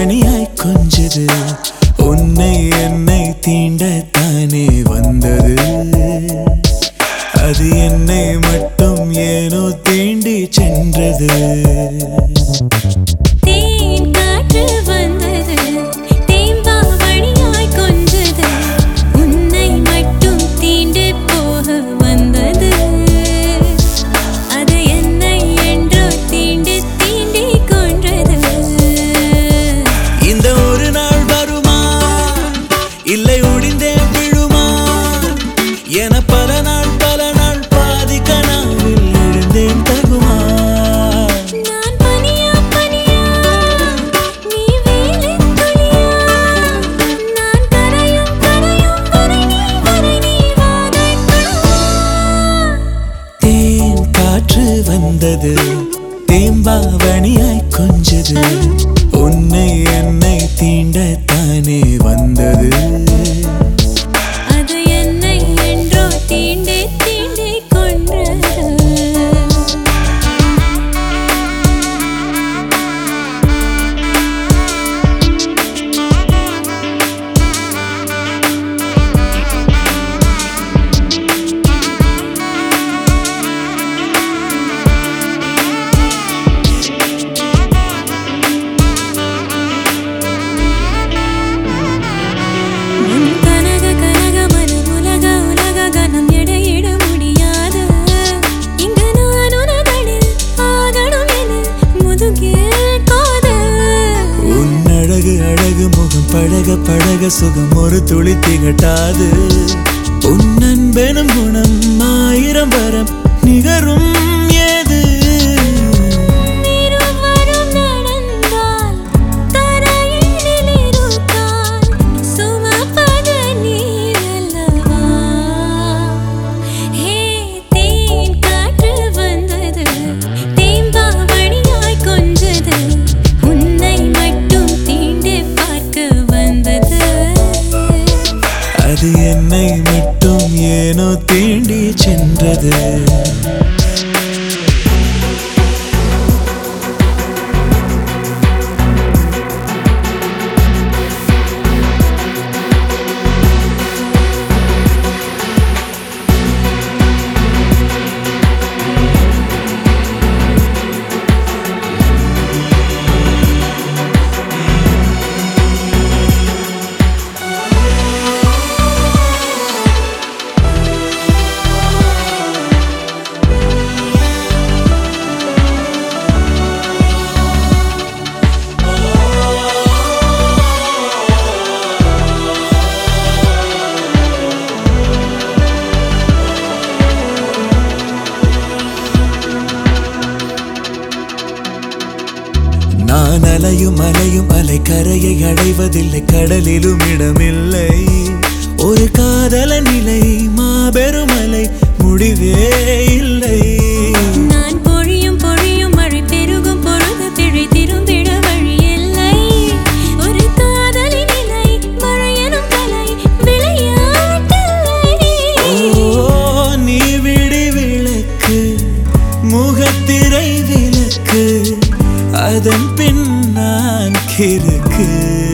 தேம்பாவணியாய் கொஞ்சது உன்னை என்னை தீண்டத்தானே வந்தது அது என்னை மட்டும் ஏனோ தீண்டி சென்றது தேன் காற்று வந்தது தேம்பாவணியாய் கொஞ்சது உன்னை மட்டும் தீண்டு போக வந்தது அது என்னை என்றோ தீண்டு தீண்டி கொன்றது இந்த ஒரு நாள் வருமா இல்லை ஒடிந்தே விழுமா என பல நாள் பல நாள் பாதி கனாவில் எழுந்தேன் தகுமா நான் பனியா பனியா நீ வேலித் துளியா நான் கரையும் கரையும் வரை நீ வரை நீ வாதைக்கணுமா தேன் காற்று வந்தது தேம்பாவணியாய் கொஞ்சது உன்னை என்னை தீண்டத்தானே வந்தது அது என்னை என்றோ தீண்டி தீண்டி கொன்றது உன் கனக கனக மனம் உலக உலக கனம் எடையிட முடியாது இங்கு நான் உனதடில் ஆகணும் என முதுகில் காதல் உன் அழகு அழகு முகம் பழக பழக சுகம் ஒரு துளி திகட்டாது உன் அன்பெனும் குணம் ஆயிரம் வரம் நிகரும் ஏது இருவரும் நடந்தால் தரையில் இருக்கால் சுமப்பது நீரல்லவா ஹே தேன் காற்று வந்தது தேம்பாவணியாய் கொஞ்சது உன்னை மட்டும் தீண்டி பார்க்க வந்தது அது என்னை மட்டும் ஏனோ தீண்டி சென்றது நான் அலையும் அலையும் அலை கரையை அடைவதில்லை கடலிலும் இடமில்லை ஒரு காதல நிலை மாபெரும் அலை முடிவே இல்லை நான் பொழியும் பொழியும் மழை பெருகும் பொழுது பிழை திரும்பிட வழி இல்லை ஒரு காதலின் நிலை மழையனும் கலை விளையாட்டில்லை ஓ நீ விடி விளக்கு முகத்திரை விளக்கு அதன் பின் நான் கிறுக்கு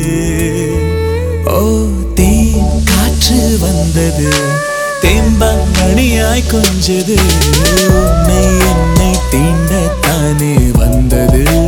ஓ தேன் காற்று வந்தது தேம்பாங்கணியாய் கொஞ்சது உன்னை என்னை தீண்டத்தானே வந்தது